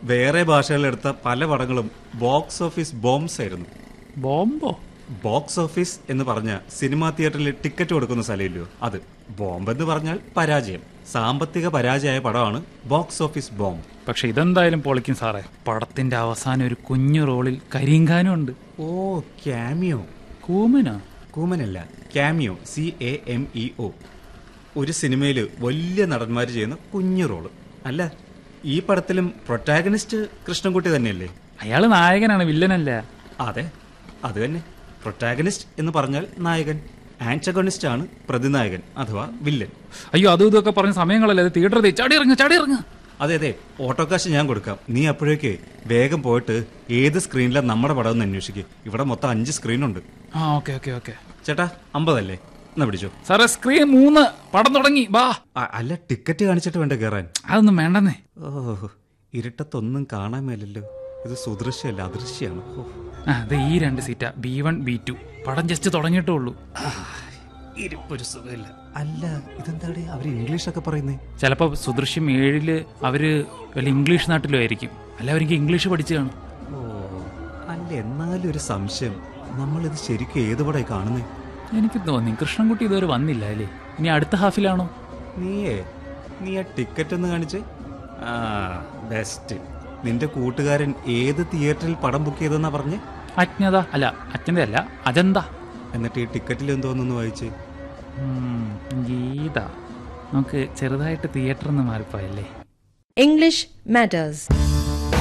വേറെ ഭാഷകളിലെടുത്ത പല പടങ്ങളും ബോക്സ് ഓഫീസ് ബോംബ്സ് ആയിരുന്നു ബോംബോ ബോക്സ് ഓഫീസ് എന്ന് പറഞ്ഞ സിനിമാ തിയേറ്ററിൽ ടിക്കറ്റ് കൊടുക്കുന്ന സ്ഥലമില്ലയോ അത് ബോംബ് എന്ന് പറഞ്ഞാൽ പരാജയം സാമ്പത്തിക പരാജയമായ പടമാണ് ബോക്സ് ഓഫീസ് ബോംബ് പക്ഷെ ഇതെന്തായാലും പൊളിക്കും സാറേ പടത്തിന്റെ അവസാനം ഒരു കുഞ്ഞു റോളിൽ കരിങ്കാനും ഉണ്ട് ഓ ക്യാമിയോ കൂമനോ കൂമനല്ല cameo C A M E O ഒരു സിനിമയിൽ വലിയ നടന്മാർ ചെയ്യുന്ന കുഞ്ഞു റോള് അല്ല ഈ പടത്തിലും പ്രൊട്ടാഗണിസ്റ്റ് കൃഷ്ണൻകുട്ടി തന്നെയല്ലേ അയാള് നായകനാണ് വില്ലനല്ല അതെ അത് തന്നെ പ്രൊട്ടാഗണിസ്റ്റ് എന്ന് പറഞ്ഞാൽ നായകൻ ആൻറ്റഗണിസ്റ്റ് ആണ് പ്രതിനായകൻ അഥവാ വില്ലൻ അയ്യോ അതും ഇതൊക്കെ പറഞ്ഞ സമയങ്ങളല്ലേ അത് തിയേറ്ററിൽ ചാടി ഇറങ്ങ ചാടി ഇറങ്ങ അതെ അതെ ഓട്ടോക്കാശ് ഞാൻ കൊടുക്കാം നീ അപ്പോഴേക്ക് വേഗം പോയിട്ട് ഏത് സ്ക്രീനിലാണ് നമ്മുടെ പടം എന്ന് അന്വേഷിക്കുക ഇവിടെ മൊത്തം അഞ്ച് സ്ക്രീനുണ്ട് ആ ഓക്കെ ഓക്കെ ഓക്കെ ചേട്ടാ അമ്പതല്ലേ എന്നാ പിടിച്ചോ സാറേ സ്ക്രീൻ മൂന്ന് പടം തുടങ്ങി വാ അ- അല്ല ടിക്കറ്റ് കാണിച്ചിട്ട് വേണ്ട കയറാൻ അതൊന്നും വേണ്ടെന്നേ ഓ ഇരുട്ടത്തൊന്നും കാണാൻ മേലല്ലോ ഇത് സുദൃശ്യമല്ല അദൃശ്യമാണ് ഓ ആ അത് ഈ രണ്ട് സീറ്റാ ബി വൺ ബി ടു പടം ജസ്റ്റ് തുടങ്ങിയിട്ടേ ഉള്ളൂ ഇരിപ്പൊരു സുഖമില്ല അല്ല ഇതെന്താടെ അവര് ഇംഗ്ലീഷൊക്കെ പറയുന്നേ ചിലപ്പോ സുദൃശ്യം ഏഴില് അവര് വല്ല ഇംഗ്ലീഷ് നാട്ടിലും ആയിരിക്കും അല്ല അവർക്ക് ഇംഗ്ലീഷ് പഠിച്ചു കാണും ഓ അല്ല എന്നാലും ഒരു സംശയം നമ്മളിത് ശരിക്കും ഏത് പടമായി കാണുന്നേ എനിക്ക് തോന്നി കൃഷ്ണൻകുട്ടി ഇതുവരെ വന്നില്ല അല്ലേ ഇനി അടുത്ത ഹാഫിലാണോ നീയേ നീ ആ ടിക്കറ്റ് ഒന്ന് കാണിച്ച് ആ ബെസ്റ്റ് നിന്റെ കൂട്ടുകാരൻ ഏത് തിയേറ്ററിൽ പടം ബുക്ക് ചെയ്തെന്നാ പറഞ്ഞേ അജ്ഞത അല്ല അജ്ഞത അല്ല അജന്ത എന്നിട്ട് ഈ ടിക്കറ്റിൽ എന്തോന്നൊന്ന് വായിച്ച് ഉം, ഗീത നമുക്ക് ചെറുതായിട്ട് തിയേറ്ററിൽ നിന്ന് മാറിപ്പോയല്ലേ English matters.